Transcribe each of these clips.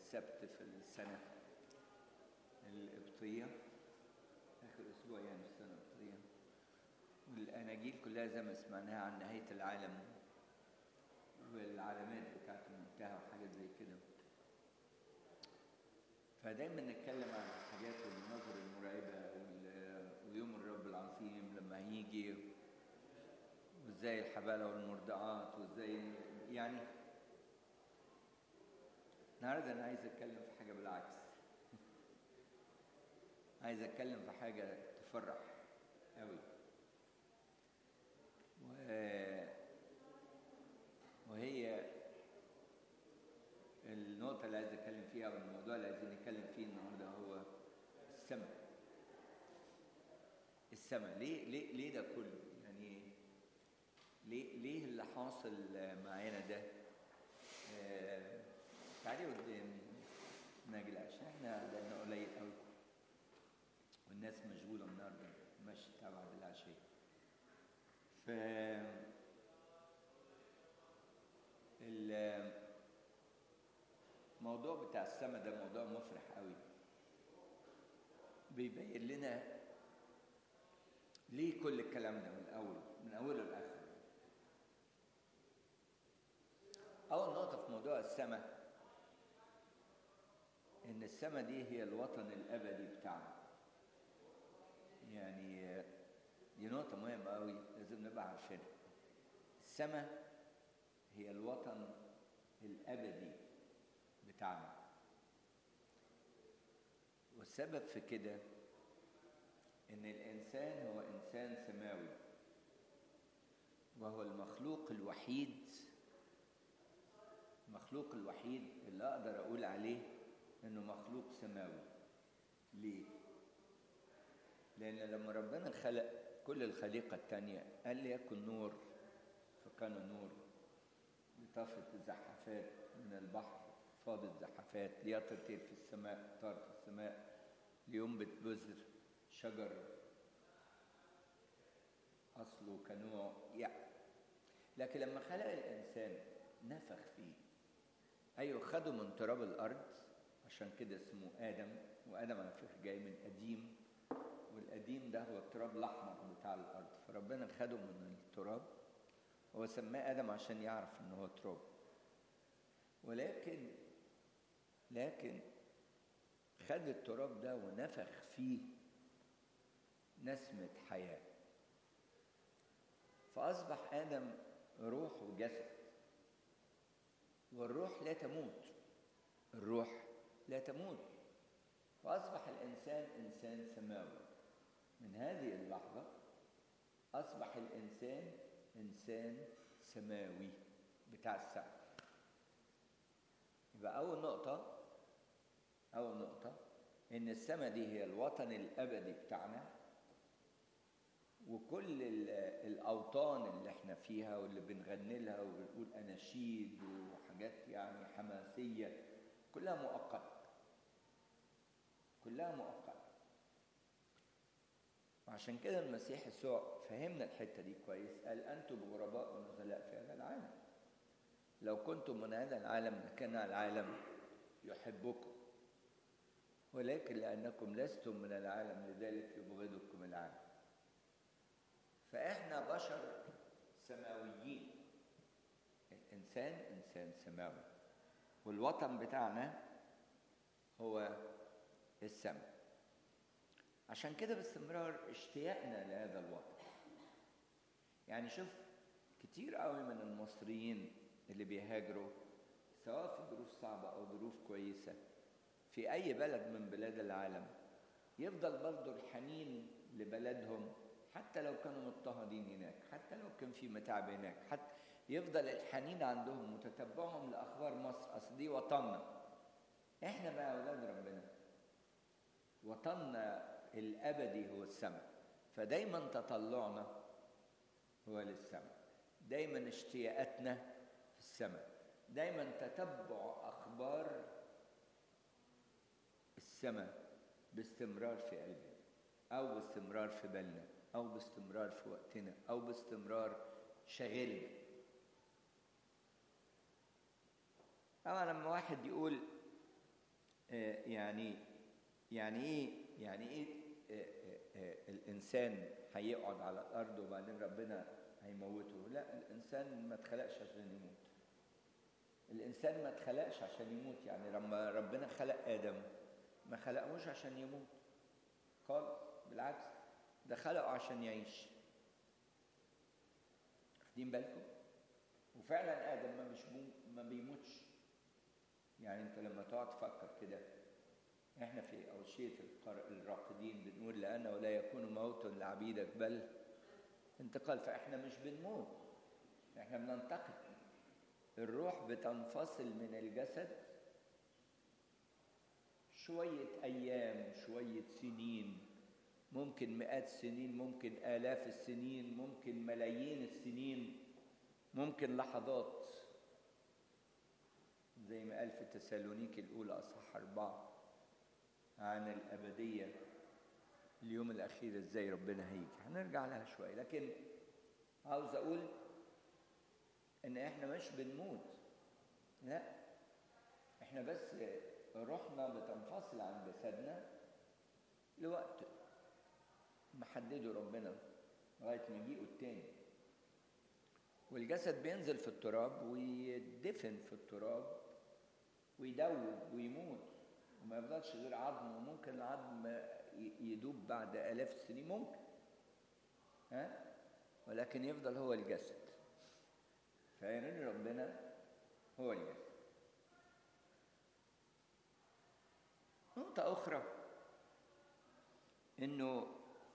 السبت في السنة القبطية آخر أسبوع يعني في السنة القبطية والأناجيل كلها زي ما سمعناها عن نهاية العالم والعلامات بتاعت المنتهى وحاجات زي كده فدايما نتكلم عن الحاجات والمناظر المرعبة وال- ويوم الرب العظيم لما هيجي وازاي الحبالة والمرضعات وازاي يعني النهارده انا عايز اتكلم في حاجة بالعكس عايز اتكلم في حاجة تفرح قوي و... وهي النقطة اللي عايز اتكلم فيها والموضوع اللي عايزين نتكلم فيه النهارده هو السماء السماء ليه ليه ليه ده كله يعني ليه ليه اللي حاصل معانا ده آه، تعالي قدام ناجل عشان احنا لنا قليل قوي والناس مشغوله النهارده ماشي بتاع بعد العشاء ف الموضوع بتاع السما ده موضوع مفرح قوي بيبين لنا ليه كل الكلام ده من الاول من اوله لاخره اول نقطه في موضوع السماء ان السماء دي هي الوطن الابدي بتاعنا يعني دي نقطه مهمه قوي لازم نبقى عارفينها السماء هي الوطن الابدي بتاعنا والسبب في كده ان الانسان هو انسان سماوي وهو المخلوق الوحيد المخلوق الوحيد اللي اقدر اقول عليه انه مخلوق سماوي ليه لان لما ربنا خلق كل الخليقه التانيه قال ليكن نور فكان النور لطفت الزحافات من البحر فاضت زحافات ليطر طير في السماء طار في السماء لينبت بذر شجر أصله كنوع يعني لكن لما خلق الإنسان نفخ فيه أيوه خده من تراب الأرض عشان كده اسمه آدم وآدم على فكرة جاي من قديم والقديم ده هو التراب الأحمر بتاع الأرض فربنا خده من التراب هو سماه آدم عشان يعرف إن هو تراب ولكن لكن خد التراب ده ونفخ فيه نسمة حياة فأصبح آدم روح وجسد والروح لا تموت الروح لا تموت فأصبح الإنسان إنسان سماوي من هذه اللحظة أصبح الإنسان إنسان سماوي بتاع السماء يبقى أول نقطة أول نقطة إن السماء دي هي الوطن الأبدي بتاعنا وكل ال- الأوطان اللي احنا فيها واللي بنغني لها وبنقول أناشيد وحاجات يعني حماسية كلها مؤقتة كلها مؤقتة وعشان كده المسيح يسوع فهمنا الحتة دي كويس قال أنتم غرباء ونزلاء في هذا العالم لو كنتم من هذا العالم لكان العالم يحبكم ولكن لأنكم لستم من العالم لذلك يبغضكم العالم فإحنا بشر سماويين الإنسان إنسان سماوي والوطن بتاعنا هو السماء عشان كده باستمرار اشتياقنا لهذا الوطن يعني شوف كتير قوي من المصريين اللي بيهاجروا سواء في ظروف صعبة أو ظروف كويسة في أي بلد من بلاد العالم يفضل برضه الحنين لبلدهم حتى لو كانوا مضطهدين هناك حتى لو كان في متاعب هناك حتى يفضل الحنين عندهم متتبعهم لأخبار مصر أصل دي وطننا إحنا بقى أولاد ربنا وطننا الأبدي هو السماء فدايما تطلعنا هو للسماء دايما اشتياقاتنا في السماء دايما تتبع أخبار السماء باستمرار في قلبنا أو باستمرار في بالنا أو باستمرار في وقتنا أو باستمرار شاغلنا طبعا لما واحد يقول آه، يعني يعني ايه يعني ايه آه، آه، آه، الانسان هيقعد على الارض وبعدين ربنا هيموته لا الانسان ما اتخلقش عشان يموت الانسان ما اتخلقش عشان يموت يعني لما ربنا خلق ادم ما خلقهوش عشان يموت خالص بالعكس ده خلقه عشان يعيش واخدين بالكم وفعلا ادم ما مش بو- ما بيموتش يعني انت لما تقعد تفكر كده احنا في اوشيه القر- الراقدين بنقول لأنا ولا يكون موت لعبيدك بل انتقال فاحنا مش بنموت احنا بننتقل الروح بتنفصل من الجسد شوية أيام شوية سنين ممكن مئات السنين ممكن آلاف السنين ممكن ملايين السنين ممكن لحظات زي ما قال في تسالونيك الأولى أصح أربعة عن الأبدية اليوم الأخير إزاي ربنا هيجي هنرجع لها شوية لكن عاوز أقول إن إحنا مش بنموت لا إحنا بس روحنا بتنفصل عن جسدنا لوقت محدده ربنا لغاية مجيئه التاني والجسد بينزل في التراب ويدفن في التراب ويدوب ويموت وما يفضلش غير عظم وممكن العظم ي- يدوب بعد آلاف السنين ممكن ها ولكن يفضل هو الجسد فيرن ربنا هو الجسد نقطة أخرى إنه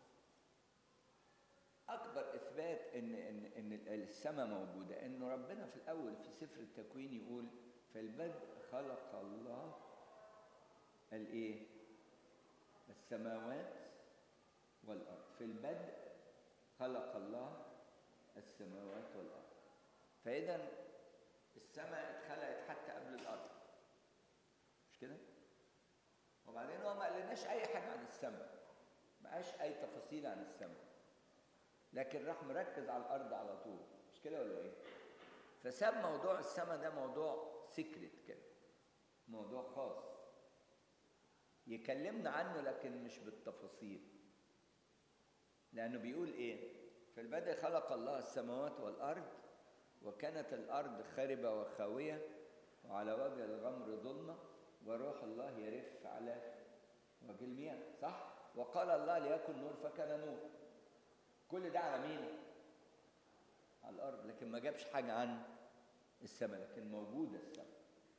أكبر إثبات إن إن إن السماء موجودة إنه ربنا في الأول في سفر التكوين يقول في البدء خلق الله الإيه؟ السماوات والأرض في البدء خلق الله السماوات والأرض فإذا السماء اتخلقت حتى قبل الأرض مش كده؟ وبعدين هو ما قالناش أي حاجة عن السماء ما قالش أي تفاصيل عن السماء لكن راح مركز على الأرض على طول مش كده ولا إيه؟ فساب موضوع السماء ده موضوع سيكريت كده موضوع خاص يكلمنا عنه لكن مش بالتفاصيل لأنه بيقول إيه؟ في البدء خلق الله السماوات والأرض وكانت الأرض خربة وخاوية وعلى وجه الغمر ظلمة وروح الله يرف على وجه المياه صح؟ وقال الله ليكن نور فكان نور كل ده على مين؟ على الأرض لكن ما جابش حاجة عن السماء لكن موجودة السماء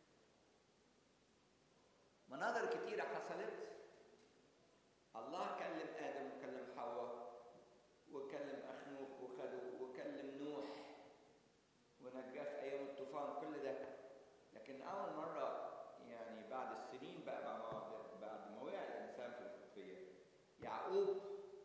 مناظر كتيرة حصلت الله كلم آدم وكلم حواء وكلم أخنوخ وخلوق وكلم نوح ونجاه في أيام الطوفان كل ده لكن أول مرة يعني بعد السنين بقى بعد بعد ما وقع الإنسان في الخطية يعقوب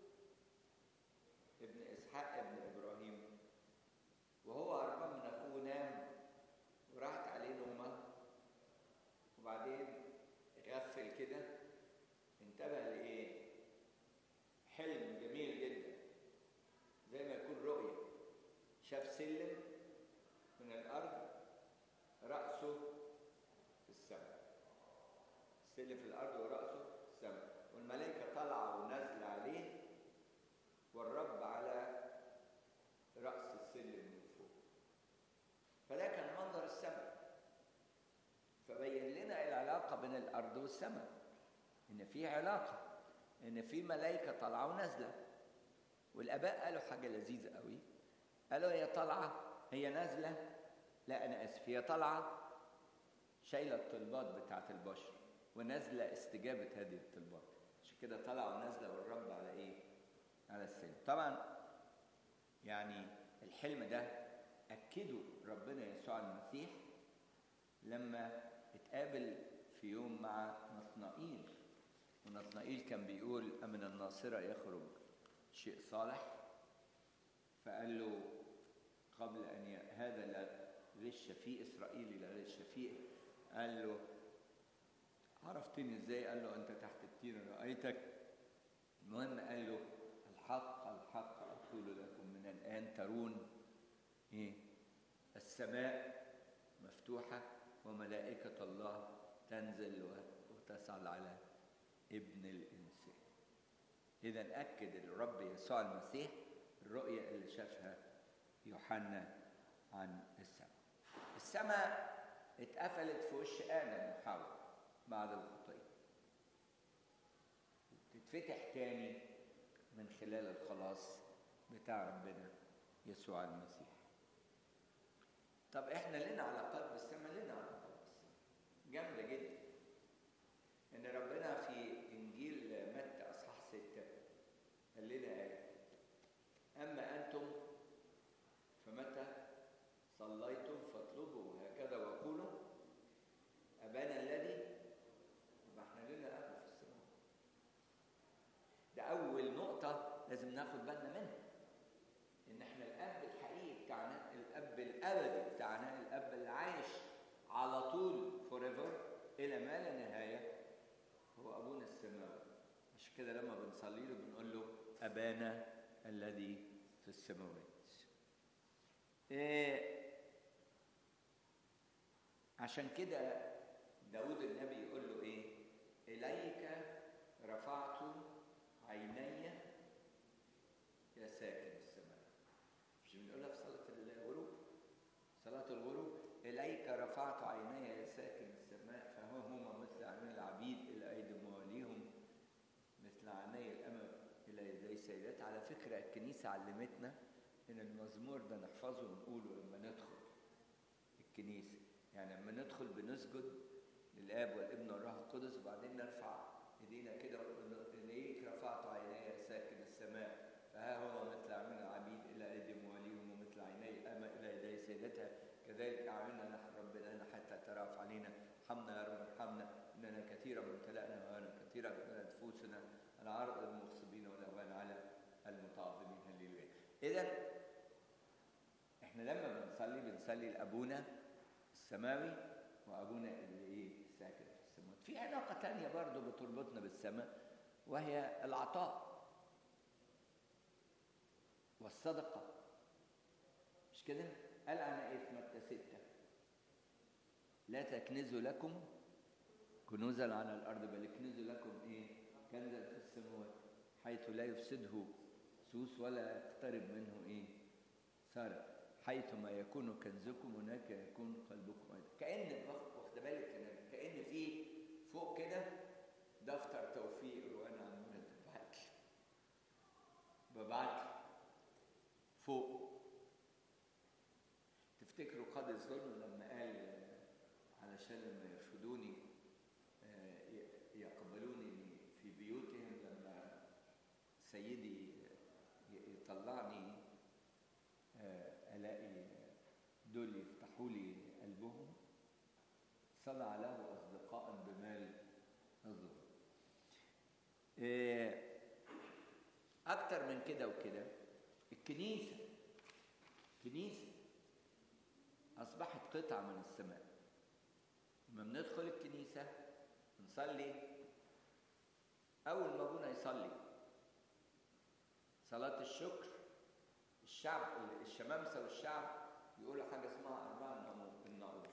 ابن إسحاق ابن إبراهيم وهو هربان من أخوه نام وراحت عليه نومة وبعدين غفل كده انتبه لإيه؟ حلم جميل جدا زي ما يكون رؤية شاف سلم من الأرض رأسه في السماء السلم في الأرض ورأسه في السماء والملائكة طالعة ونازلة عليه والرب على رأس السلم من فوق فده كان منظر السماء فبين لنا العلاقة بين الأرض والسماء إن في علاقة إن في ملائكة طالعة ونازلة والآباء قالوا حاجة لذيذة قوي قالوا هي طالعة هي نازلة لا أنا آسف هي طالعة شايلة الطلبات بتاعت البشر ونازلة استجابة هذه الطلبات عشان كده طالعة ونازلة والرب على إيه؟ على السلم طبعا يعني الحلم ده أكده ربنا يسوع المسيح لما اتقابل في يوم مع نصنائيل ونصنائيل كان بيقول أمن الناصرة يخرج شيء صالح فقال له قبل أن ي... هذا لا غش فيه إسرائيل لا غش فيه قال له عرفتني ازاي قال له أنت تحت التين رأيتك المهم قال له الحق الحق أقول لكم من الآن ترون إيه السماء مفتوحة وملائكة الله تنزل وتسعى يصعد على ابن الإنسان إذا أكد الرب يسوع المسيح الرؤية اللي شافها يوحنا عن السماء السماء اتقفلت في وش آدم وحواء بعد الخطية تتفتح تاني من خلال الخلاص بتاع ربنا يسوع المسيح طب احنا لنا علاقات بالسماء لنا علاقات بالسماء جامده جدا ان ربنا في انجيل متى اصحاح ستة قال لنا ايه اما انتم فمتى صليتم فاطلبوا هكذا وقولوا ابانا الذي يبقى احنا لنا اب في السماء ده اول نقطه لازم ناخد بالنا منها ان احنا الاب الحقيقي بتاعنا الاب الابدي بتاعنا الاب اللي عايش على طول فور ايفر الى ما لا نهايه هو ابونا السماوي عشان كده لما بنصلي له بنقول له ابانا الذي في السماوات إيه عشان كده داود النبي يقول له ايه اليك رفعت عيني يا ساكن السماء مش بنقولها في صلاة الغروب صلاة الغروب إليك رفعت عيني يا ساكن السماء فها هما مثل عيني العبيد إلى أيدي مواليهم مثل عيني الأمم إلى يدي سيدات على فكرة الكنيسة علمتنا إن المزمور ده نحفظه ونقوله لما ندخل الكنيسة يعني لما ندخل بنسجد للآب والابن والروح القدس وبعدين نرفع إيدينا كده ونقول إليك رفعت عيني يا ساكن السماء فها هو مثل أعين العبيد إلى أيدي مواليهم ومثل عيني الأمة إلى يدي سيدتها كذلك أعيننا نحن ربنا حتى ترأف علينا ارحمنا يا رب ارحمنا إننا كثيرا امتلأنا وأنا كثيرا من نفوسنا العرض المغصبين والأهوان على المتعظمين هللويا إذا إحنا لما بنصلي بنصلي لأبونا السماوي وأبونا اللي إيه ساكن في السماوات في علاقة تانية برضو بتربطنا بالسماء وهي العطاء والصدقة مش كده؟ قال عن ايه في متى ستة لا تكنزوا لكم كنوزا على الأرض بل اكنزوا لكم ايه؟ كنزا في السماوات حيث لا يفسده سوس ولا يقترب منه ايه؟ سارق حيث ما يكون كنزكم هناك يكون قلبكم أيضا كأن واخد بالك كأن في فوق كده دفتر توفيق وأنا عمال ببعت ببعت فوق تفتكروا قاضي الظلم لما قال علشان لما يرفضوني يقبلوني في بيوتهم لما سيدي يطلعني الاقي دول يفتحوا لي قلبهم صنع له اصدقاء بمال الظلم اكتر من كده وكده الكنيسة كنيسة أصبحت قطعة من السماء لما بندخل الكنيسة نصلي أول ما أبونا يصلي صلاة الشكر الشعب الشمامسة والشعب يقولوا حاجة اسمها أربعة الناقوس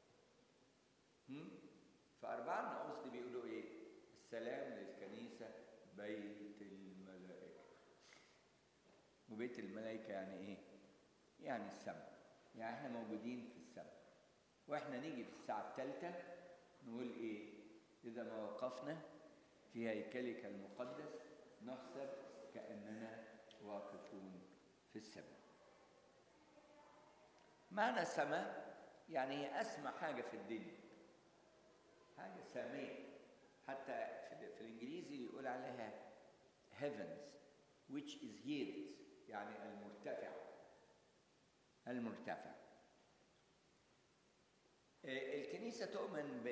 فأربعة الناقوس دي بيقولوا إيه؟ السلام للكنيسة بيت الملائكة وبيت الملائكة يعني إيه؟ يعني السماء يعني إحنا موجودين في السماء وإحنا نيجي في الساعة الثالثة نقول إيه؟ إذا ما وقفنا في هيكلك المقدس نحسب كأننا واقفون في السماء معنى السماء يعني هي أسمى حاجة في الدنيا حاجة سامية حتى في الإنجليزي يقول عليها heavens which is highest يعني المرتفع المرتفع الكنيسة تؤمن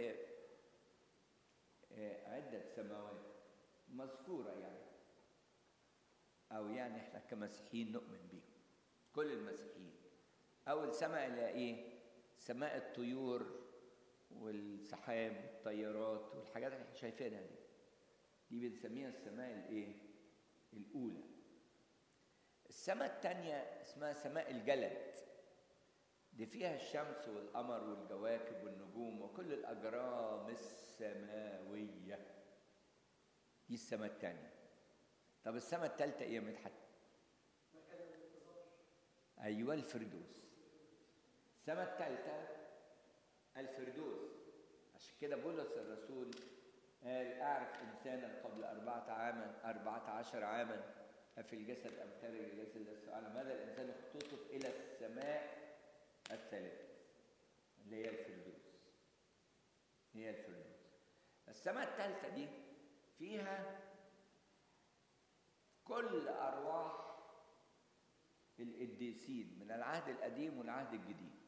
بعدة سماوات مذكورة يعني أو يعني إحنا كمسيحيين نؤمن بيهم كل المسيحيين أول سماء اللي إيه؟ سماء الطيور والسحاب والطيارات والحاجات اللي احنا شايفينها دي دي بنسميها السماء الايه الاولى السماء الثانيه اسمها سماء الجلد دي فيها الشمس والقمر والكواكب والنجوم وكل الاجرامس السماوية دي السماء الثانية طب السماء الثالثة ايه يا مدحت؟ أيوة الفردوس السماء الثالثة الفردوس عشان كده بولس الرسول قال أعرف إنسانا قبل أربعة عاما أربعة عشر عاما في الجسد أمثال الجسد السؤال ماذا الإنسان اختصف إلى السماء الثالثة اللي هي الفردوس هي الفردوس السماء الثالثة دي فيها كل أرواح القديسين من العهد القديم والعهد الجديد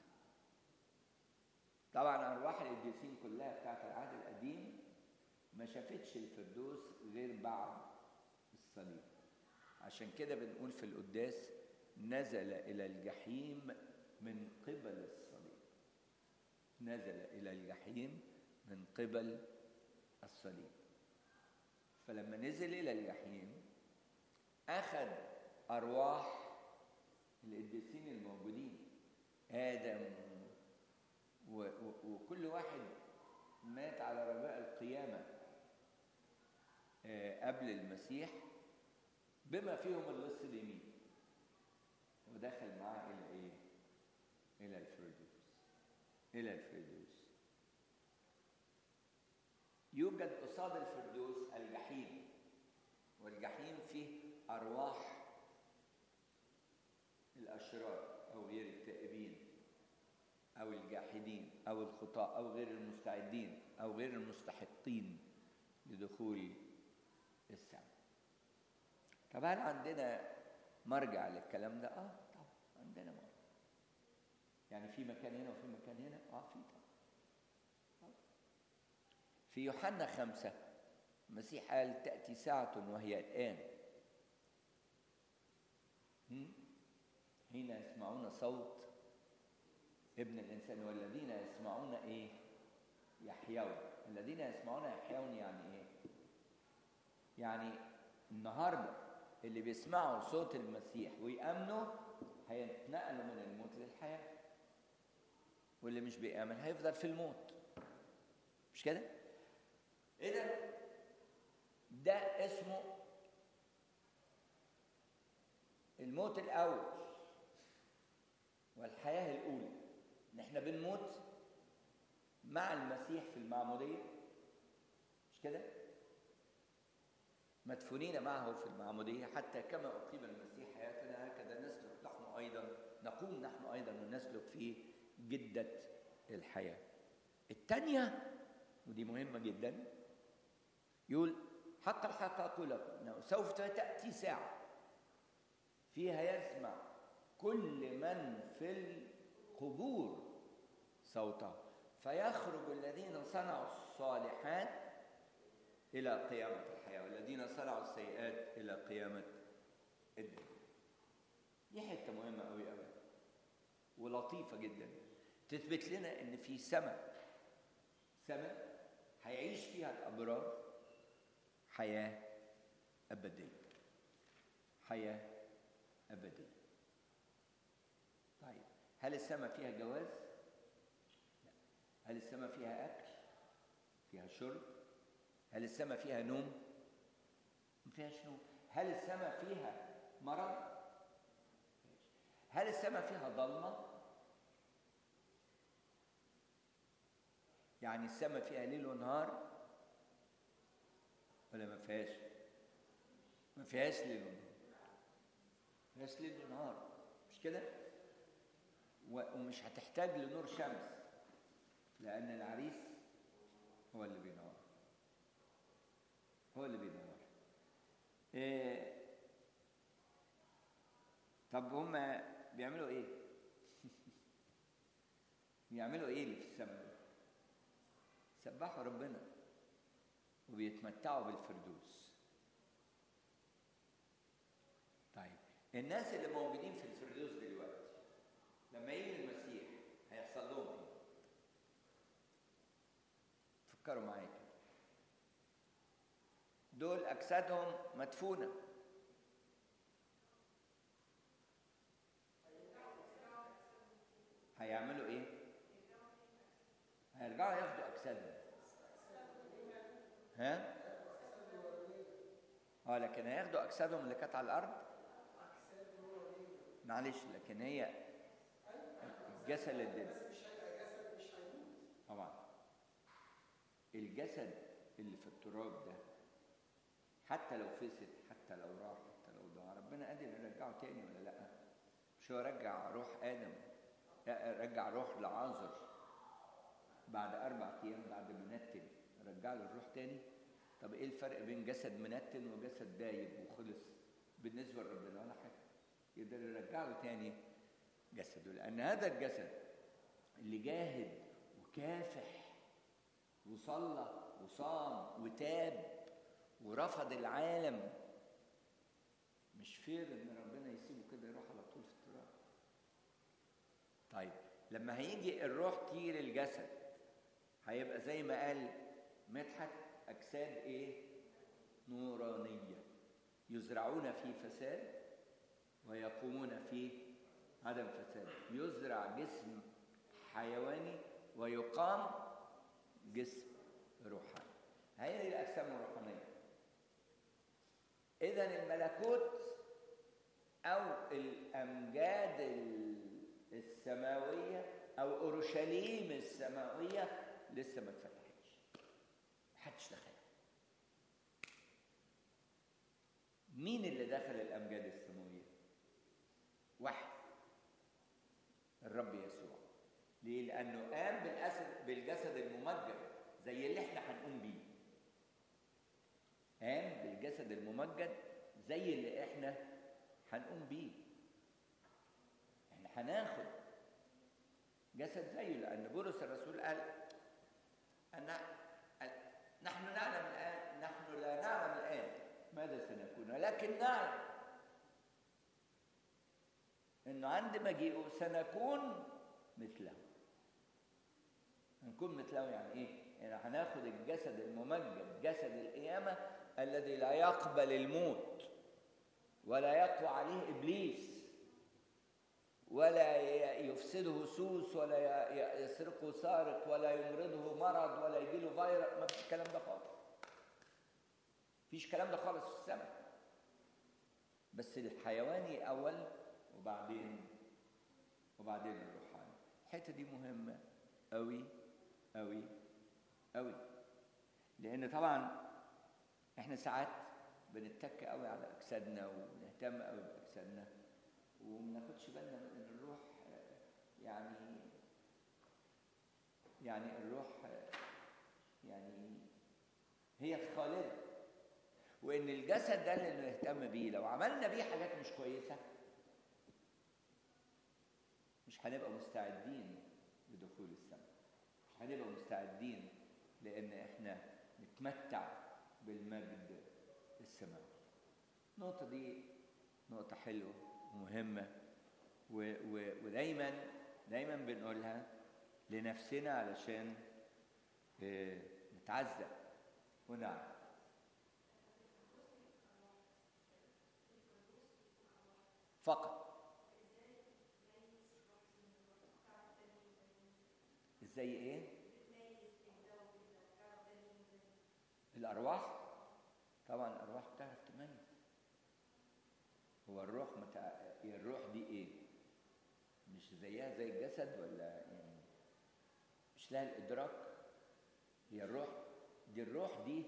طبعا أرواح القديسين كلها بتاعت العهد القديم ما شافتش الفردوس غير بعد الصليب عشان كده بنقول في القداس نزل إلى الجحيم من قبل الصليب نزل إلى الجحيم من قبل الصليب فلما نزل إلى الجحيم أخذ أرواح القديسين الموجودين آدم و و وكل واحد مات على رجاء القيامة آه قبل المسيح بما فيهم اللص اليمين ودخل معاه إلى إيه؟ إلى الفردوس إلى الفردوس يوجد قصاد الفردوس الجحيم والجحيم فيه أرواح الأشرار أو غير التائبين أو الجاحدين أو الخطاة أو غير المستعدين أو غير المستحقين لدخول السماء طب هل عندنا مرجع للكلام ده؟ آه طبعا عندنا مرجع يعني في مكان هنا وفي مكان هنا؟ آه في طبعا في يوحنا خمسة المسيح قال تأتي ساعة وهي الآن حين يسمعون صوت ابن الإنسان والذين يسمعون إيه؟ يحيون الذين يسمعون يحيون يعني إيه؟ يعني النهارده اللي بيسمعوا صوت المسيح ويأمنوا هيتنقلوا من الموت للحياة واللي مش بيآمن هيفضل في الموت مش كده؟ إذا ده اسمه الموت الأول والحياة الأولى إن إحنا بنموت مع المسيح في المعمودية مش كده؟ مدفونين معه في المعمودية حتى كما أقيم المسيح حياتنا هكذا نسلك نحن أيضا نقوم نحن أيضا ونسلك في جدة الحياة الثانية ودي مهمة جدا يقول حق الحق أقول لكم أنه سوف تأتي ساعة فيها يسمع كل من في القبور صوته فيخرج الذين صنعوا الصالحات إلى قيامة الحياة والذين صنعوا السيئات إلى قيامة الدنيا دي حتة مهمة أوي أوي ولطيفة جدا تثبت لنا إن في سماء سماء هيعيش فيها الأبرار حياة أبدية حياة أبدية طيب هل السماء فيها جواز؟ لا هل السماء فيها أكل؟ فيها شرب؟ هل السماء فيها نوم؟ ما فيهاش نوم هل السماء فيها مرض؟ هل السماء فيها ضلمة؟ يعني السماء فيها ليل ونهار ولا ما فيهاش؟ ما فيهاش ليل ونهار ما فيهاش ليل ونهار مش كده؟ ومش هتحتاج لنور شمس لأن العريس هو اللي بينور هو اللي بينور إيه طب هم بيعملوا ايه بيعملوا ايه اللي في السماء سبحوا ربنا وبيتمتعوا بالفردوس طيب الناس اللي موجودين في الفردوس دلوقتي لما يجي المسيح هيحصل لهم ايه فكروا معايا كده دول اجسادهم مدفونه هيعملوا ايه هيرجعوا ياخدوا اجسادهم ها اه لكن هياخدوا اجسادهم اللي كانت على الارض معلش لكن هي الجسد اللي طبعا الجسد اللي في التراب ده حتى لو فسد حتى لو راح حتى لو ضاع ربنا قادر يرجعه تاني ولا لا مش هو رجع روح ادم رجع روح لعازر بعد اربع ايام بعد ما نتن رجع له الروح تاني طب ايه الفرق بين جسد منتن وجسد دايب وخلص بالنسبه لربنا ولا حاجه يقدر يرجع له تاني جسده لان هذا الجسد اللي جاهد وكافح وصلى وصام وتاب ورفض العالم مش فير ان ربنا يسيبه كده يروح على طول في التراب طيب لما هيجي الروح تير الجسد هيبقى زي ما قال مدحت اجساد ايه نورانيه يزرعون في فساد ويقومون في عدم فساد يزرع جسم حيواني ويقام جسم روحاني هذه الاجسام الروحانيه اذا الملكوت او الامجاد السماويه او اورشليم السماويه لسه ما اتفتحتش محدش دخلها مين اللي دخل الامجاد السماويه واحد الرب يسوع ليه لانه قام بالاسد بالجسد الممجد زي اللي احنا هنقوم بيه قام بالجسد الممجد زي اللي احنا هنقوم بيه احنا هناخد جسد زيه لان بولس الرسول قال أن نحن نعلم الآن نحن لا نعلم الآن ماذا سنكون ولكن نعلم أنه عند مجيئه سنكون مثله هنكون مثله يعني إيه؟ يعني هناخد الجسد الممجد جسد القيامة الذي لا يقبل الموت ولا يقوى عليه إبليس ولا يفسده سوس ولا يسرقه سارق ولا يمرضه مرض ولا يجي له فيروس ما فيش الكلام ده خالص فيش الكلام ده خالص في السماء بس الحيواني اول وبعدين وبعدين الروحاني الحته دي مهمه قوي قوي قوي لان طبعا احنا ساعات بنتك قوي على اجسادنا ونهتم قوي باجسادنا وما ناخدش بالنا من ان الروح يعني يعني الروح يعني هي الخالده وان الجسد ده اللي نهتم بيه لو عملنا بيه حاجات مش كويسه مش هنبقى مستعدين لدخول السماء مش هنبقى مستعدين لان احنا نتمتع بالمجد السماوي النقطه دي نقطه حلوه ومهمة و و ودايما دايما بنقولها لنفسنا علشان اه نتعزى ونعرف فقط ازاي ايه الارواح طبعا الارواح بتعرف تميز هو الروح متع... هي الروح دي ايه مش زيها زي الجسد ولا يعني مش لها الادراك هي الروح دي الروح دي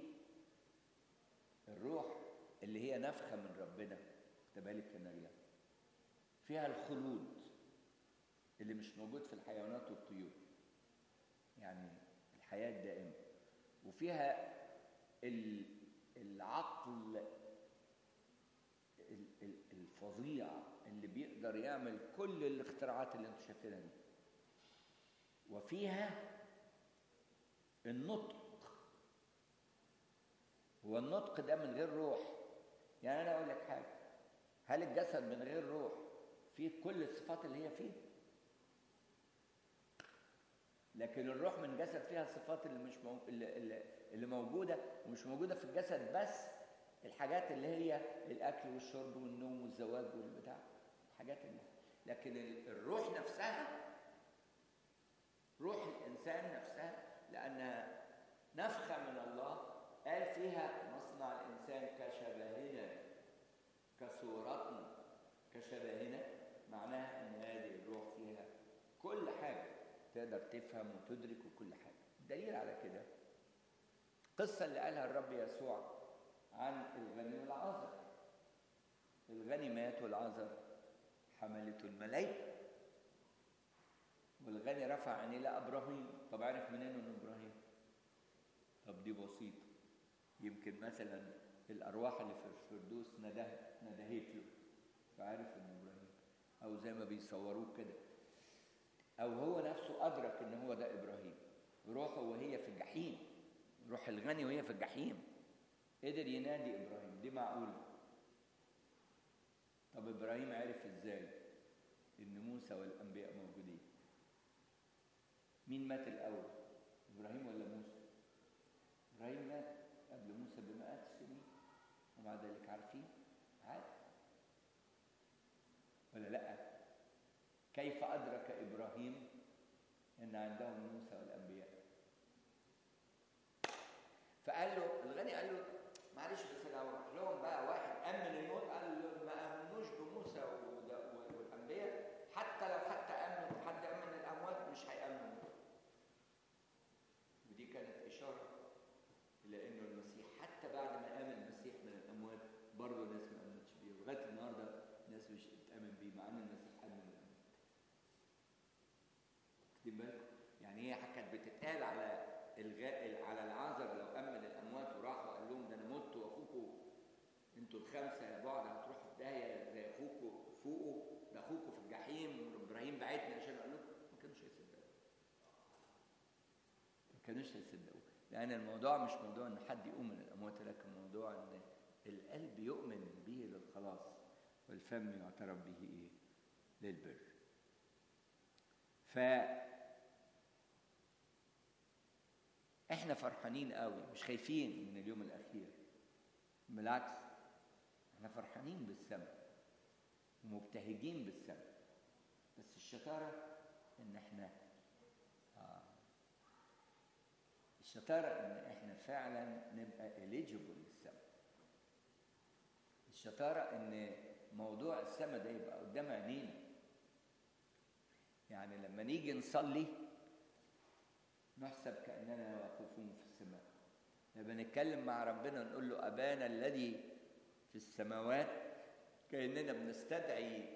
الروح اللي هي نفخه من ربنا كتبها لي الكناريا فيها الخلود اللي مش موجود في الحيوانات والطيور يعني الحياه الدائمه وفيها العقل الفظيع اللي بيقدر يعمل كل الاختراعات اللي انتم شايفينها دي وفيها النطق هو النطق ده من غير روح يعني انا اقول لك حاجه هل الجسد من غير روح فيه كل الصفات اللي هي فيه لكن الروح من جسد فيها الصفات اللي مش مو... اللي, اللي, اللي موجوده ومش موجوده في الجسد بس الحاجات اللي هي الاكل والشرب والنوم والزواج والبتاع الحاجات اللي لكن الروح نفسها روح الانسان نفسها لانها نفخه من الله قال فيها نصنع الإنسان كشبهنا كصورتنا كشبهنا معناها إن هذه الروح فيها كل حاجة تقدر تفهم وتدرك وكل حاجة الدليل على كده القصة اللي قالها الرب يسوع عن الغني والعازر الغني مات والعازر حملته الملائكة والغني رفع عينيه لقى ابراهيم طب عرف منين انه ابراهيم طب دي بسيطه يمكن مثلا الارواح اللي في الفردوس نده ندهت له فعرف انه ابراهيم او زي ما بيصوروه كده او هو نفسه ادرك ان هو ده ابراهيم روحه وهي في الجحيم روح الغني وهي في الجحيم قدر ينادي ابراهيم دي معقوله طب ابراهيم عرف ازاي ان موسى والانبياء موجودين مين مات الاول ابراهيم ولا موسى ابراهيم مات قبل موسى بمئات السنين ومع ذلك عارفين عارف ولا لا كيف ادرك ابراهيم ان عندهم موسى والانبياء فقال له الغني قال له معلش بس لو راح لهم بقى واحد امن الموت قال له ما امنوش بموسى والانبياء حتى لو حتى امن حد امن الاموات مش هيامنوا ودي كانت اشاره الى انه المسيح حتى بعد ما امن المسيح من الاموات برضه ناس ما امنتش بيه ولغايه النهارده ناس مش بتامن بيه مع ان المسيح امن الاموات واخدين بالكم يعني هي كانت بتتقال على الغاء على العازر لو امن الاموات وراح وقال لهم ده انا مت واخوكم انتوا الخمسه يا بعض هتروحوا في داهيه زي اخوكم فوقه ده اخوكم في الجحيم ابراهيم بعتني عشان اقول لكم ما كانوش هيصدقوا ما كانوش هيصدقوا لان الموضوع مش موضوع ان حد يقوم من الاموات لكن موضوع ان القلب يؤمن به للخلاص والفم يعترف به ايه للبر ف احنا فرحانين قوي مش خايفين من اليوم الاخير بالعكس احنا فرحانين بالسماء ومبتهجين بالسماء بس الشطاره ان احنا آه الشطاره ان احنا فعلا نبقى eligible للسماء الشطاره ان موضوع السماء ده يبقى قدام عينينا يعني لما نيجي نصلي نحسب كأننا واقفون في السماء لما نتكلم مع ربنا نقول له أبانا الذي في السماوات كأننا بنستدعي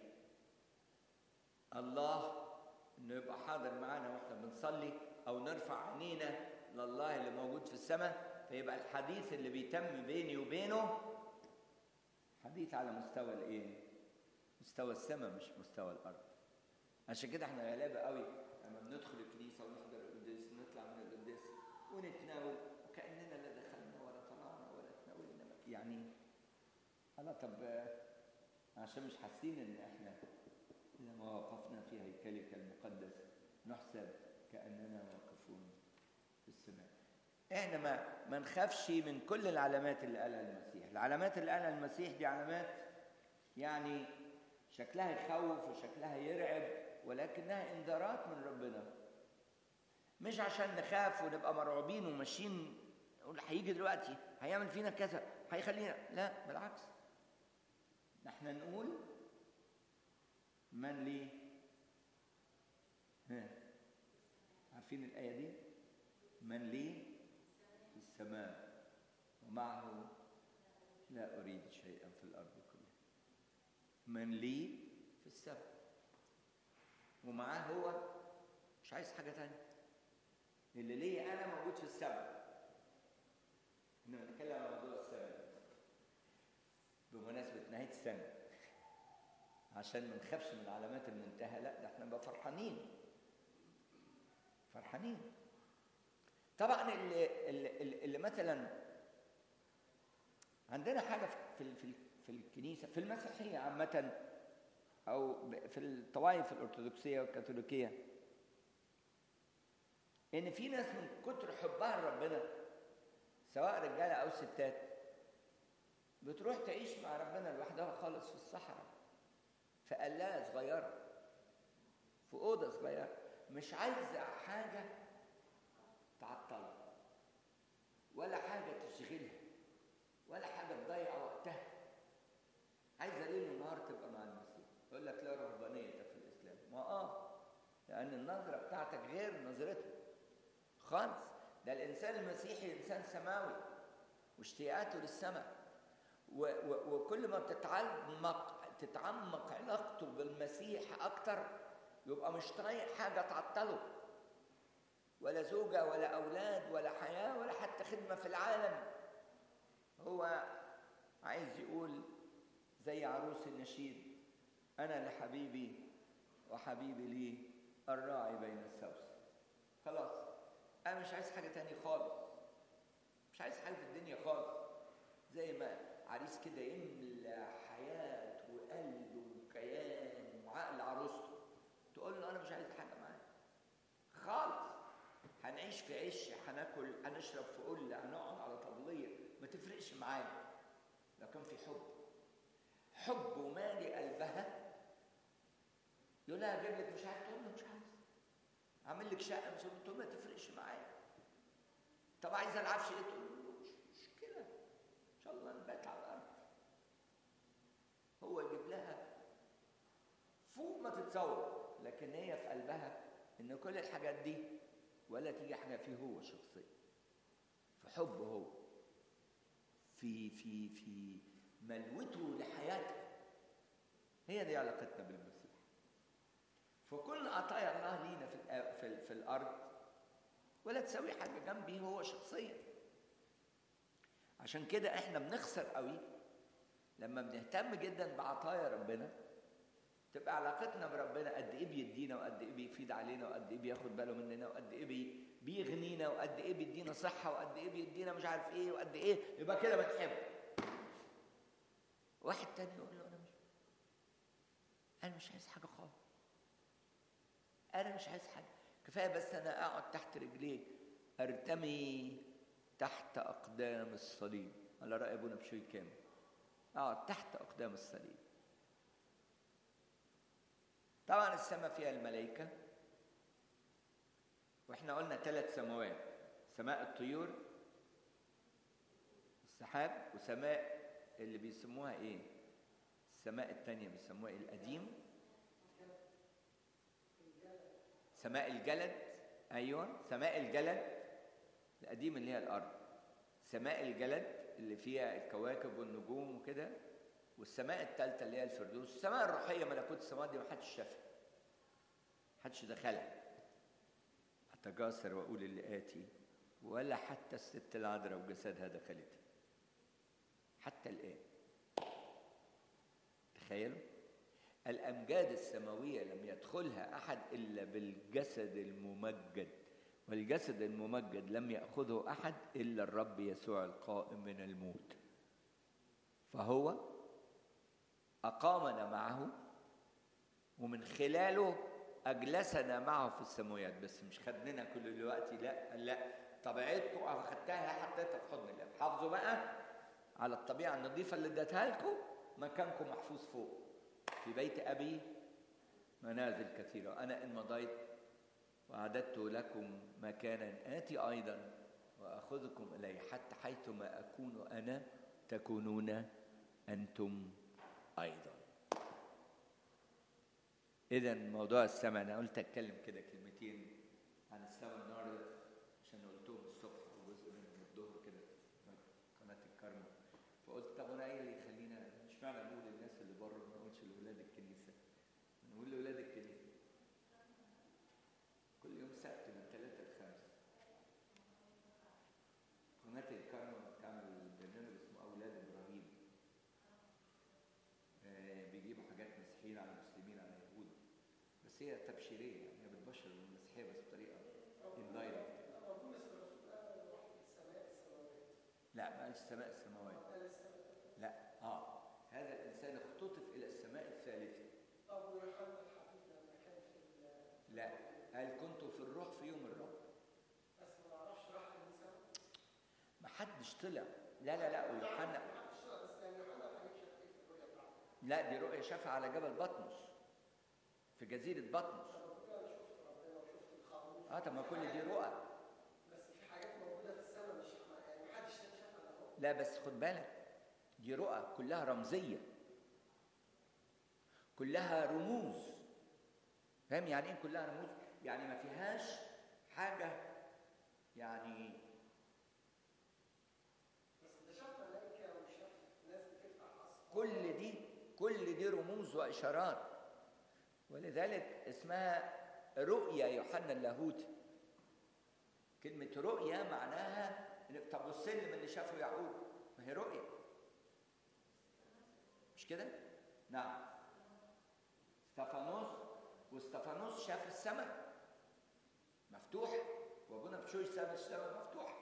الله إنه يبقى حاضر معانا وإحنا بنصلي أو نرفع عينينا لله اللي موجود في السماء فيبقى الحديث اللي بيتم بيني وبينه حديث على مستوى الإيه؟ مستوى السماء مش مستوى الأرض عشان كده احنا غلابة قوي لما بندخل الكنيسة ونحضر القداس نطلع من القداس ونتناول وكأننا لا دخلنا ولا طلعنا ولا تناولنا يعني الله طب عشان مش حاسين ان احنا اذا ما وقفنا في هيكلك المقدس نحسب كأننا واقفون في السماء احنا ما ما نخافش من كل العلامات اللي قالها المسيح العلامات اللي قالها المسيح دي علامات يعني شكلها يخوف وشكلها يرعب ولكنها انذارات من ربنا مش عشان نخاف ونبقى مرعوبين وماشيين نقول هيجي دلوقتي هيعمل فينا كذا هيخلينا لا بالعكس نحن نقول من لي ها عارفين الآية دي من لي في السماء ومعه لا أريد شيئا في الأرض كلها من لي في السماء ومعاه هو مش عايز حاجة تانية اللي ليا أنا موجود في السماء احنا بنتكلم عن موضوع السماء بمناسبة نهاية السنة عشان ما نخافش من علامات المنتهى لا ده احنا نبقى فرحانين فرحانين طبعا اللي, اللي, اللي مثلا عندنا حاجة في في في الكنيسة في المسيحية عامة أو في الطوائف الأرثوذكسية والكاثوليكية إن في ناس من كتر حبها لربنا سواء رجالة أو ستات بتروح تعيش مع ربنا لوحدها خالص في الصحراء في قلاية صغيرة في أوضة صغيرة مش عايزة حاجة تعطلها ولا حاجة تشغلها ولا حاجة تضيع وقتها عايزة ليل ونهار تبقى مع المسيح يقول لك لا رهبانية في الإسلام ما آه لأن النظرة بتاعتك غير نظرته خالص ده الإنسان المسيحي إنسان سماوي واشتياقاته للسماء و و وكل ما بتتعمق تتعمق علاقته بالمسيح أكتر يبقى مش طايق حاجة تعطله ولا زوجة ولا أولاد ولا حياة ولا حتى خدمة في العالم هو عايز يقول زي عروس النشيد أنا لحبيبي وحبيبي لي الراعي بين السوس خلاص أنا مش عايز حاجة تانية خالص مش عايز حاجة في الدنيا خالص زي ما عريس كده يملى حياة وقلب وكيان وعقل عروسته تقول له أنا مش عايز حاجة معاك خالص هنعيش في عش هناكل هنشرب في قلة هنقعد على طبلية ما تفرقش معايا لكن في حب حب ومالي قلبها يقول لها اجيب لك مش عايز تقول له مش عايز اعمل لك شقه مش تقول ما تفرقش معايا طب عايز العفش ايه تقول له مش مشكله ان شاء الله نبات على الارض هو يجيب لها فوق ما تتصور لكن هي في قلبها ان كل الحاجات دي ولا تيجي حاجه فيه هو شخصيا في حبه هو في في في ملوته لحياتها هي دي علاقتنا بالمسيح فكل عطايا الله لينا في في, في الارض ولا تساوي حاجه جنبي هو شخصيا عشان كده احنا بنخسر قوي لما بنهتم جدا بعطايا ربنا تبقى علاقتنا بربنا قد ايه بيدينا وقد ايه بيفيد علينا وقد ايه بياخد باله مننا وقد ايه بي بيغنينا وقد ايه بيدينا صحه وقد ايه بيدينا مش عارف ايه وقد ايه يبقى كده بتحبه واحد تاني يقول له انا مش انا مش عايز حاجه خالص انا مش عايز حاجه كفايه بس انا اقعد تحت رجليه ارتمي تحت اقدام الصليب على راي ابونا بشوي كامل اقعد تحت اقدام الصليب طبعا السماء فيها الملائكه واحنا قلنا ثلاث سماوات سماء الطيور السحاب وسماء اللي بيسموها ايه السماء التانية بيسموها إيه؟ القديم سماء الجلد ايوه سماء الجلد القديم اللي هي الارض سماء الجلد اللي فيها الكواكب والنجوم وكده والسماء الثالثه اللي هي الفردوس السماء الروحيه ملكوت السماوات دي ما حدش شافها حدش دخلها اتجاسر واقول اللي اتي ولا حتى الست العذراء وجسدها دخلتها حتى الان تخيلوا الامجاد السماويه لم يدخلها احد الا بالجسد الممجد والجسد الممجد لم ياخذه احد الا الرب يسوع القائم من الموت فهو اقامنا معه ومن خلاله اجلسنا معه في السماوات بس مش خدنا كل الوقت لا لا طبيعتكم اخدتها حطيتها في حضن الله حافظوا بقى على الطبيعه النظيفه اللي اديتها لكم مكانكم محفوظ فوق في بيت ابي منازل كثيره انا ان مضيت واعددت لكم مكانا اتي ايضا واخذكم اليه حتى حيثما اكون انا تكونون انتم ايضا اذا موضوع السماء انا قلت اتكلم كده كلمتين عن السماء النهارده عشان قلتهم الصبح وجزء من الظهر كده في قناه الكرمه فقلت طب انا ايه اللي يخلينا مش معنى نقول للناس اللي بره ما نقولش لاولاد الكنيسه نقول لاولاد الكنيسه كل يوم سبت من ثلاثة لخمسة قناة الكرمة بتعمل برنامج اسمه أولاد إبراهيم آه بيجيبوا حاجات مسيحيين على مسلمين على يهود بس هي تبشيرية يعني هي بتبشر المسيحية بس بطريقة اندايركت لا ما قالش سماء السماوات لا اه هذا الانسان اختطف الى السماء الثالثه ابو يوحنا الحبيب لما كان في ال- لا قال كنت في الروح في يوم الرب بس ما نعرفش راح النساء ما حدش طلع لا لا لا ويوحنا ما حدش طلع، بس يعني يوحنا الحبيب شاف ايه في الرؤيا بتاعته لا دي رؤيا شافها على جبل بطمس في جزيرة بطمس طب كل انا شفت ربنا وشفت الخروف اه طب ما كل دي رؤى بس في حاجات موجوده في السماء مش يعني لا بس خد بالك دي رؤى كلها رمزيه كلها رموز فاهم يعني ايه كلها رموز يعني ما فيهاش حاجه يعني بس ده شاف ملائكة وشاف ناس بتفتح أسرار كل دي كل دي رموز واشارات ولذلك اسمها رؤيا يوحنا اللاهوتي كلمة رؤيا معناها إنك طب والسلم اللي شافه يعقوب ما هي رؤيا مش كده؟ نعم استفانوس واستفانوس شاف السماء مفتوح وابونا بشوي شاف السماء مفتوح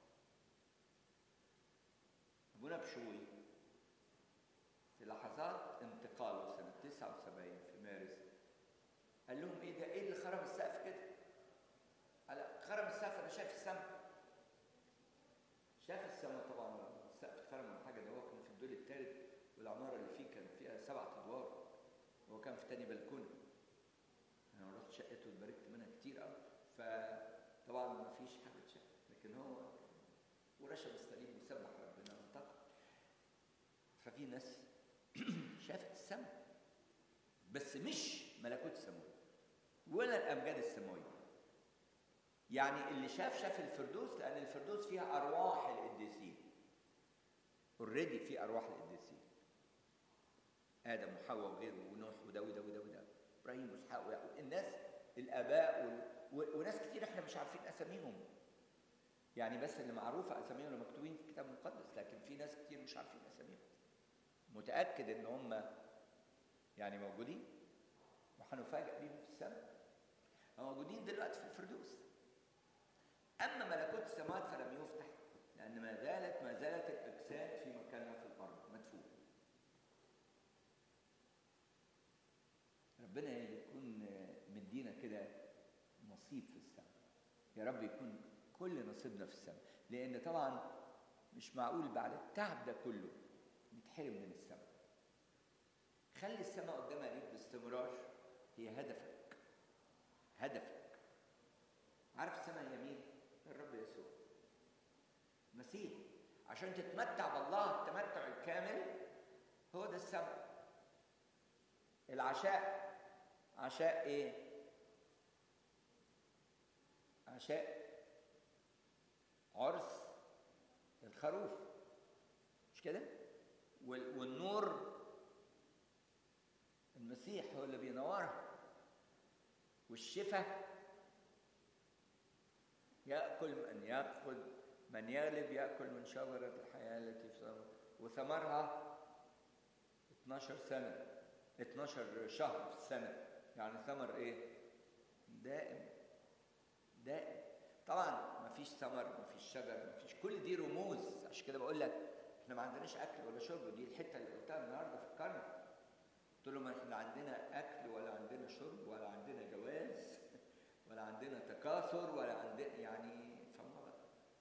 ابونا بشوي في لحظات انتقاله سنة 79 في مارس قال لهم ايه ده ايه اللي خرم السقف كده؟ قال خرم السقف انا شايف السماء شاف السماء طبعا السقف خرم ولا حاجه ده هو كان في الدور الثالث والعماره اللي فيه كان فيها سبعة ادوار هو كان في تاني بلكونه انا رحت شقته واتباركت منها كتير قوي فطبعا ما فيش حاجه تشاف لكن هو ورشم الصليب وسبح ربنا وانتقل ففي ناس شافت السماء بس مش ملكوت السماوي ولا الامجاد السماويه يعني اللي شاف شاف الفردوس لان الفردوس فيها ارواح القديسين اوريدي في ارواح القديسين ادم وحواء وغيره ونوح وده وده وده وده ابراهيم واسحاق ويعقوب الناس الاباء وال... و... وناس كتير احنا مش عارفين اساميهم يعني بس اللي معروفه اساميهم اللي مكتوبين في الكتاب المقدس لكن في ناس كتير مش عارفين اساميهم متاكد ان هم يعني موجودين وهنفاجئ بيهم في السماء هم موجودين دلوقتي في الفردوس اما ملكوت السماوات فلم يفتح لان ما زالت ما زالت الاجساد في مكانها في الارض مدفونه ربنا يكون مدينا كده نصيب في السماء يا رب يكون كل نصيبنا في السماء لان طبعا مش معقول بعد التعب ده كله نتحرم من السماء خلي السماء قدام عينيك باستمرار هي هدفك هدفك عارف السماء هي مين؟ الرب يسوع مسيح عشان تتمتع بالله التمتع الكامل هو ده السماء العشاء عشاء ايه عشاء عرس الخروف مش كده وال- والنور المسيح هو اللي بينورها والشفاء يأكل من يأخذ من يغلب يأكل من شجرة الحياة التي في ثمر وثمرها 12 سنة 12 شهر في السنة يعني ثمر ايه؟ دائم دائم طبعا ما فيش ثمر ما فيش شجر ما فيش كل دي رموز عشان كده بقول لك احنا ما عندناش اكل ولا شرب دي الحته اللي قلتها النهارده في الكرم قلت لهم احنا عندنا اكل ولا عندنا شرب ولا عندنا جواز ولا عندنا تكاثر ولا عندنا يعني فما بقى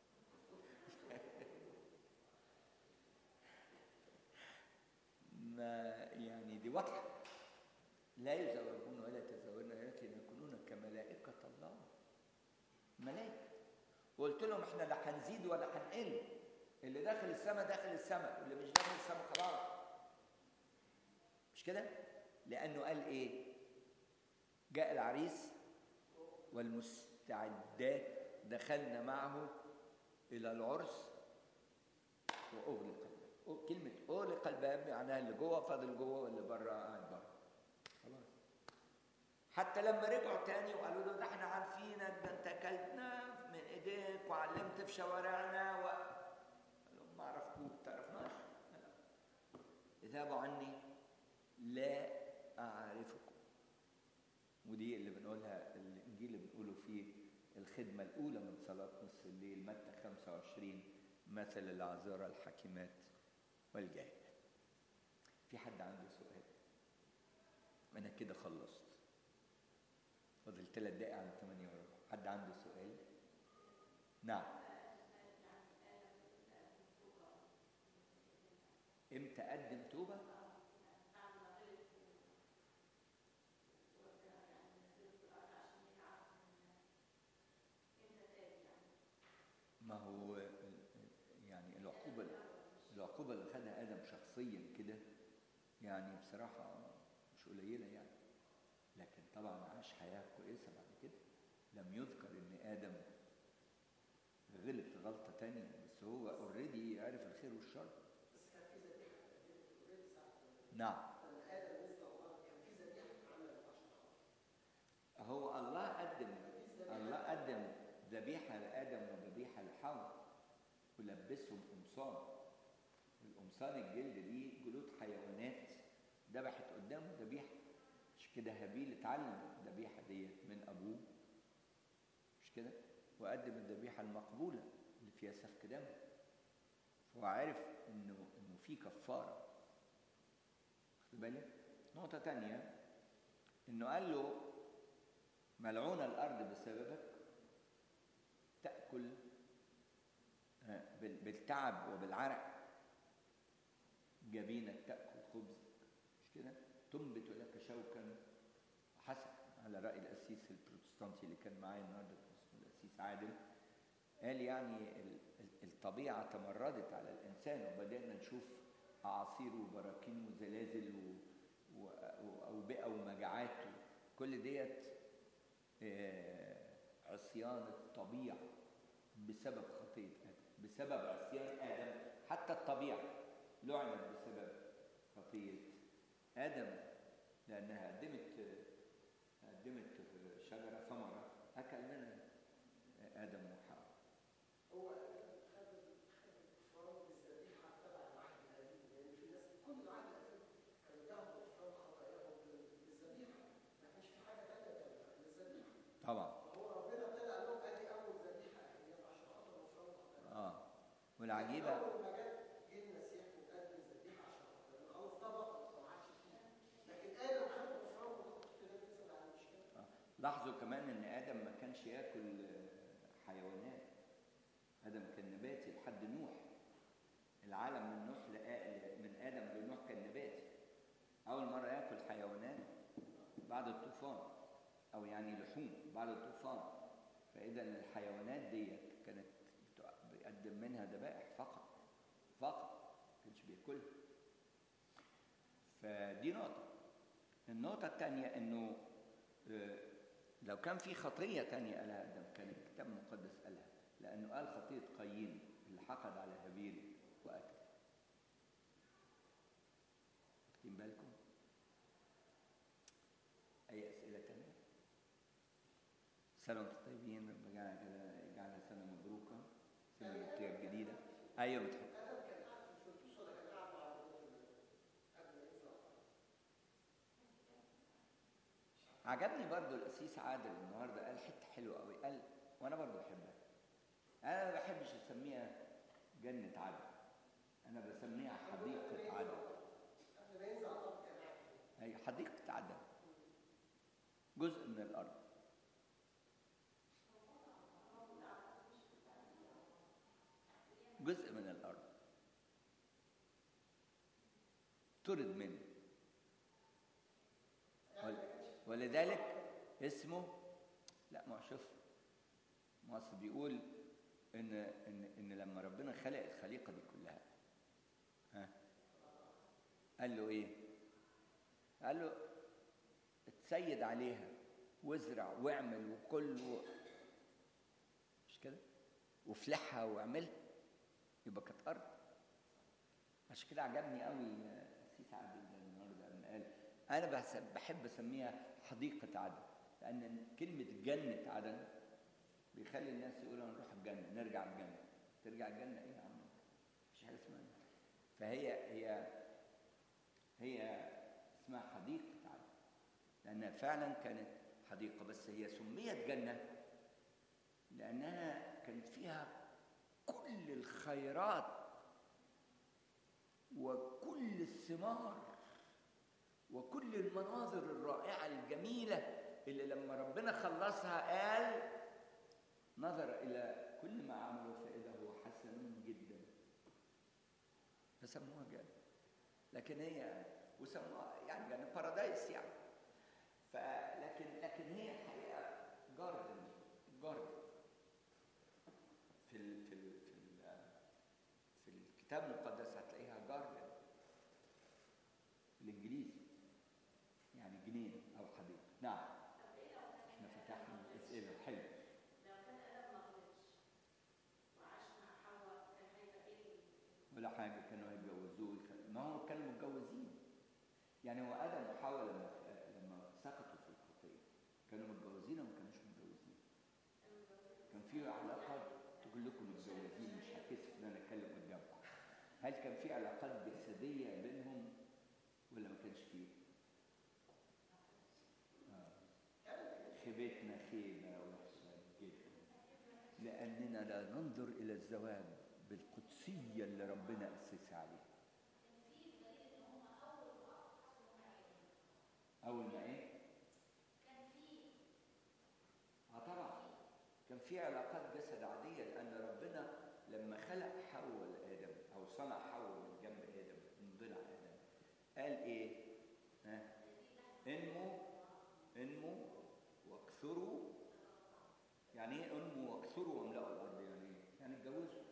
ما يعني دي واضحه لا يزوجون ولا يتزوجون ولكن يكونون كملائكه الله ملائكه وقلت لهم احنا لا هنزيد ولا هنقل اللي داخل السماء داخل السماء واللي مش داخل السماء خلاص مش كده لانه قال ايه جاء العريس والمستعدات دخلنا معه الى العرس واغلق الباب كلمه اغلق الباب معناها اللي جوه فاضل جوه واللي بره قاعد بره خلاص حتى لما رجعوا تاني وقالوا له ده احنا عارفينك ده انت اكلتنا من ايديك وعلمت في شوارعنا و... قال لهم ما عرفكوك تعرفناش اذهبوا عني لا اعرفكم ودي اللي بنقولها الانجيل اللي بنقوله فيه الخدمه الاولى من صلاه نصف الليل متى 25 مثل العذارى الحكيمات والجاهلات في حد عنده سؤال انا كده خلصت فاضل ثلاث دقايق على 8 وربع حد عنده سؤال نعم امتى اقدم توبه ما هو يعني العقوبه العقوبة اللي خدها آدم شخصيا كده يعني بصراحة مش قليلة يعني لكن طبعا عاش حياة كويسة بعد كده لم يذكر إن آدم غلط غلطة تانية بس هو اوريدي عرف الخير والشر بس كان في ذبيحه قدمت اوريدي ساعه نعم لما ادم نزل الله كان في ذبيحه اتعملت عشان خاطر هو الله قدم الله قدم ذبيحة لآدم وذبيحة لحواء ولبسهم قمصان القمصان الجلد دي جلود حيوانات ذبحت قدامه ذبيحة مش كده هابيل اتعلم الذبيحة ديت من أبوه مش كده وقدم الذبيحة المقبولة اللي فيها سفك دم فهو عارف إنه إنه في كفارة واخد بالك نقطة تانية إنه قال له ملعون الأرض بسببك تأكل آه، بال- بالتعب وبالعرق جبينك تأكل خبزك مش كده تنبت لك شوكا حسن على رأي القسيس البروتستانتي اللي كان معايا النهارده اسمه القسيس عادل قال يعني ال- ال- الطبيعة تمردت على الإنسان وبدأنا نشوف أعاصير وبراكين وزلازل و- و- وأوبئة ومجاعات كل ديت آه، عصيان الطبيعة بسبب خطية آدم بسبب عصيان آدم حتى الطبيعة لعنت بسبب خطية آدم لأنها قدمت قدمت شجرة ثمرة أكل منها آدم وحواء هو خد خد الغفران بالذبيحه تبع العهد القديم لان في ناس كل العهد القديم كانوا بياخدوا غفران خطاياهم بال- بالذبيحه ما كانش في حاجه ثانيه غير الذبيحه طبعا فهو ربنا طلع لهم ادي اول ذبيحه هي عشان خاطر غفران الخطايا آه والعجيبة اول ما جت جه المسيح وقدم الذبيحه عشان خاطر خلاص ده بطل ما عادش فيه لكن ادم خد غفران الخطايا لسه ما عملش كده آه. لاحظوا كمان ان ادم ما كانش ياكل آه، حيوانات ادم كان نباتي لحد نوح العالم من نوح لآ- من ادم لنوح كان نباتي اول مره ياكل حيوانات بعد الطوفان او يعني لحوم بعد الطوفان فاذا الحيوانات ديت كانت بتق- بيقدم منها ذبائح فقط فقط ما كانش بياكلها فدي نقطه النقطه الثانيه انه آه، لو كان في خطية تانية قالها آدم كان الكتاب المقدس قالها لأنه قال خطية قايين اللي حقد على هابيل وقتل واخدين بالكم؟ أي أسئلة تانية؟ سنة وأنتم طيبين ربنا يجعلها يجعلها سنة مبروكة سنة البطيئة الجديدة أيوة بتحب ادم كان قاعد في الفردوس ولا كان قاعد مع ربنا في قبل ما ينزل على الارض عجبني برضو القسيس عادل النهارده قال حته حلوه قوي قال وانا برضو بحبها انا ما بحبش اسميها جنه عدن انا بسميها حديقه عدن قبل ما ينزل على الارض كان قاعد فين؟ هي حديقه عدن جزء من الارض جزء من الارض طرد منه ول- ولذلك اسمه لا ما هو شوف ما أصل بيقول ان ان ان لما ربنا خلق الخليقه دي كلها ها قال له ايه قال له اتسيد عليها وازرع واعمل وكل و... مش كده وافلحها واعملها يبقى كانت ارض عشان كده عجبني قوي سيس عادل ده النهارده لما قال انا بحس- بحب اسميها حديقه عدن لان كلمه جنه عدن بيخلي الناس يقولوا نروح الجنه نرجع الجنه ترجع الجنه ايه يا عم مفيش حاجه اسمها كده. فهي هي هي اسمها حديقه عدن لانها فعلا كانت حديقه بس هي سميت جنه لانها كانت فيها كل الخيرات وكل الثمار وكل المناظر الرائعة الجميلة اللي لما ربنا خلصها قال نظر إلى كل ما عمله فإذا هو حسن جدا فسموها جنة لكن هي وسموها يعني جنة بارادايس يعني فلكن لكن هي الحقيقة جاردن جاردن في ال في ال في ال في الكتاب المقدس هتلاقيها بالانجليزي يعني جنينه او حديقه نعم احنا فتحنا الاسئله حلو ولا حاجه كانوا هيتجوزوه يخ- ما هو كانوا متجوزين يعني هو ادم وحواء لما لما سقطوا في الخطيه كانوا متجوزين وما كانوش متجوزين كان في علاقات كلكم متجوزين مش هكسف ان انا اتكلم قدامكم هل كان في علاقات جسديه بينهم ولا ما كانش فيه؟ آه. خيبتنا خيبه وحشه جدا لاننا لا ننظر الى الزواج بالقدسيه اللي ربنا اسسها عليها اول ما ايه؟ اه طبعا كان في علاقات جسد عادية لأن ربنا لما خلق حواء لآدم أو صنع حواء من جنب آدم من ضلع آدم قال إيه؟ ها؟ انموا انموا واكثروا يعني إيه انموا واكثروا واملأوا الأرض يعني إيه؟ يعني اتجوزوا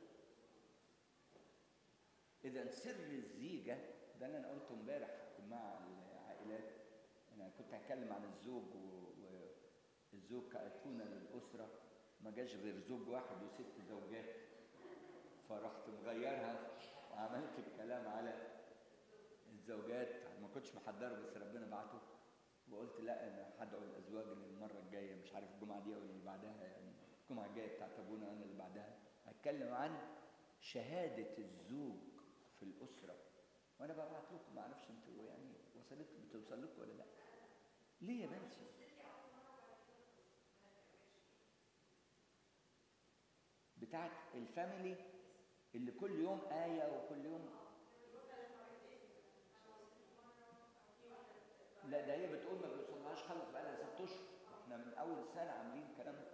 إذا سر الزيجة ده اللي أنا قلته امبارح في اجتماع العائلات أنا كنت هتكلم عن الزوج و... والزوج كأيقونة للأسرة ما جاش غير زوج واحد وست زوجات فرحت مغيرها وعملت الكلام على الزوجات ما كنتش محضره بس ربنا بعته وقلت لا انا هدعو الازواج للمره الجايه مش عارف الجمعه دي او اللي بعدها يعني الجمعه الجايه بتاعت ابونا انا اللي بعدها هتكلم عن شهاده الزوج في الاسره وانا ببعت لكم ما اعرفش انتوا يعني وصلت بتوصل لكم ولا لا ليه يا بنتي بتاعت الفاميلي اللي كل يوم آية وكل يوم لا ده هي بتقول ما بيوصلهاش خالص بقى لها ست اشهر احنا من اول سنه عاملين الكلام ده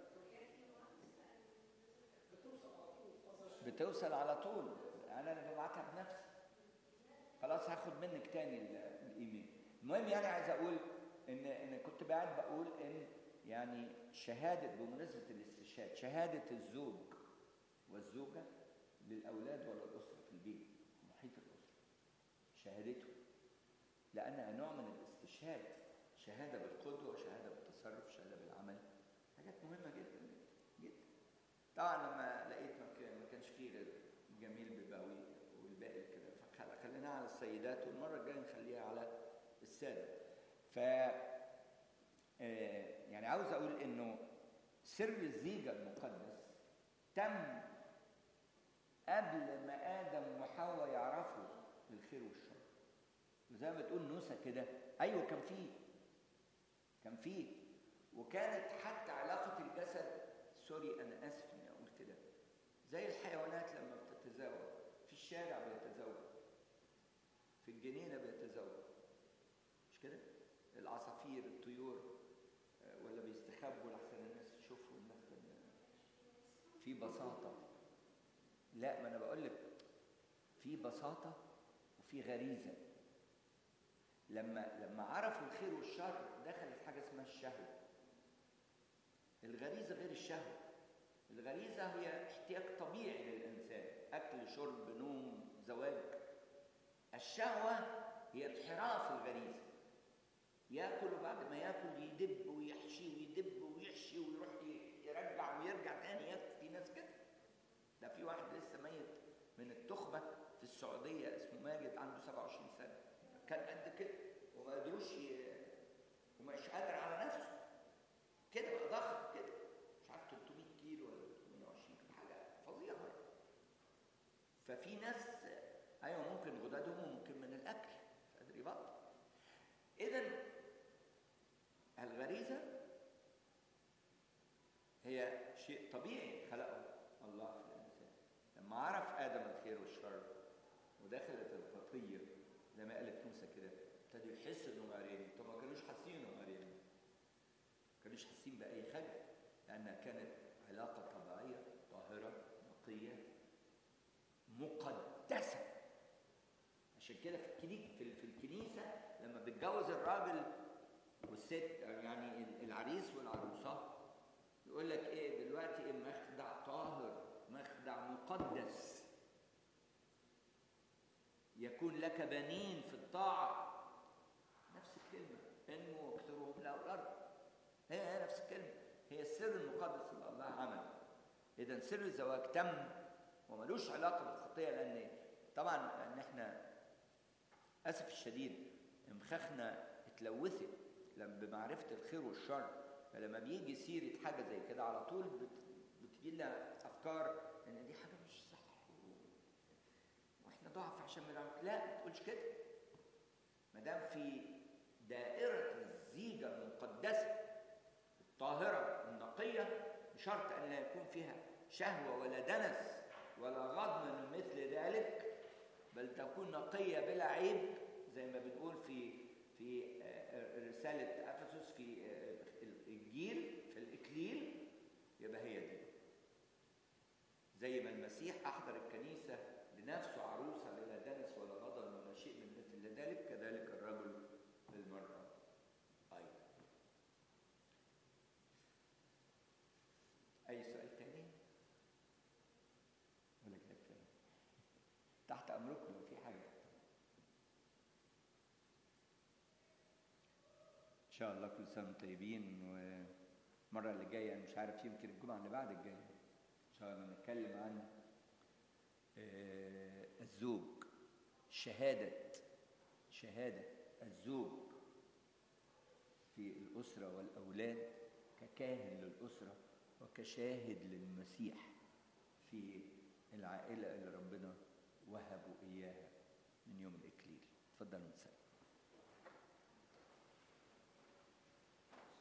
بتوصل على طول انا اللي ببعتها بنفسي خلاص هاخد منك تاني ال- الايميل المهم يعني عايز اقول ان ان كنت قاعد بقول ان يعني شهاده بمناسبه الاستشهاد شهاده الزوج والزوجه للاولاد وللاسره في البيت محيط الاسره شهادته لانها نوع من الاستشهاد شهاده بالقدوه شهاده بالتصرف شهاده بالعمل حاجات مهمه جدا جدا جدا طبعا لما لقيت ما كان- ما كانش فيه غير جميل بيباوي والباقي كده فخليناها على السيدات والمره الجايه نخليها على الساده ف آه، يعني عاوز اقول انه سر الزيجه المقدس تم قبل ما ادم وحواء يعرفوا الخير والشر وزي ما بتقول نوسه كده ايوه كان فيه كان فيه وكانت حتى علاقه الجسد سوري انا اسف اني اقول كده زي الحيوانات لما بتتزاوج في الشارع بيتزوج في الجنينه بيتزوج مش كده العصافير الطيور آه، ولا بيستخبوا لحسن الناس تشوفهم لحسن في بساطه لا ما انا بقول لك في بساطه وفي غريزه لما لما عرفوا الخير والشر دخلت حاجه اسمها الشهوه الغريزه غير الشهوه الغريزه هي احتياج طبيعي للانسان اكل شرب نوم زواج الشهوه هي انحراف الغريزه ياكل وبعد ما ياكل يدب ويحشي ويدب ويحشي ويروح ي- يرجع ويرجع تاني ياكل في ناس كده ده في واحد لسه ميت من التخمه في السعوديه اسمه ماجد عنده 27 سنه كان قد كده وما قدروش ي... ومش قادر على نفسه كده بقى ضخم كده مش عارف 300 كيلو ولا 320 كيلو حاجه فظيعه ففي ناس ايوه ممكن غددهم وممكن من الاكل مش قادر يبطل اذا الغريزه هي شيء طبيعي خلقه الله في الانسان لما عرف ادم الخير والشر ودخلت الخطيه زي ما قالت موسى كده ابتدوا يحسوا انهم عريانين طب ما كانوش حاسين انهم عريانين ما كانوش حاسين باي خجل لانها كانت علاقه طبيعيه طاهره نقيه مقدسه عشان كده في الكنيسه في في الكنيسه لما بتجوز الراجل والست يعني العريس والعروسه يقول لك ايه دلوقتي ايه مخدع طاهر مخدع مقدس يكون لك بنين في الطاعه الكلمة انموا واكثروا واملأوا الأرض هي هي نفس الكلمة هي السر المقدس اللي الله عمله إذا سر الزواج تم وملوش علاقة بالخطية لأن طبعا لأن احنا أسف الشديد مخاخنا اتلوثت لما بمعرفة الخير والشر فلما بيجي سيرة حاجة زي كده على طول بت- بتجي لنا أفكار إن دي حاجة مش صح واحنا ضعف عشان ما نعمل لا ما تقولش كده ما دام في دائرة الزيجة المقدسة الطاهرة النقية بشرط أن لا يكون فيها شهوة ولا دنس ولا غضن من مثل ذلك بل تكون نقية بلا عيب زي ما بنقول في في آه، رسالة أفسس في آه، الإنجيل في الإكليل يبقى هي دي زي ما المسيح أحضر الكنيسة لنفسه عروسة بلا دنس ولا غضن ولا شيء من مثل ذلك كذلك الرجل للمرأة أيضا أي سؤال تاني؟ ولا كده كفاية؟ تحت أمركم لو في حاجة إن شاء الله كل سنة وانتم طيبين والمرة اللي جاية أنا مش عارف يمكن الجمعة اللي بعد الجاية إن شاء الله نتكلم عن آه، الزوج شهادة شهادة الزوج في الأسرة والأولاد ككاهن للأسرة وكشاهد للمسيح في العائلة اللي ربنا وهبوا إياها من يوم الإكليل تفضلوا نسأل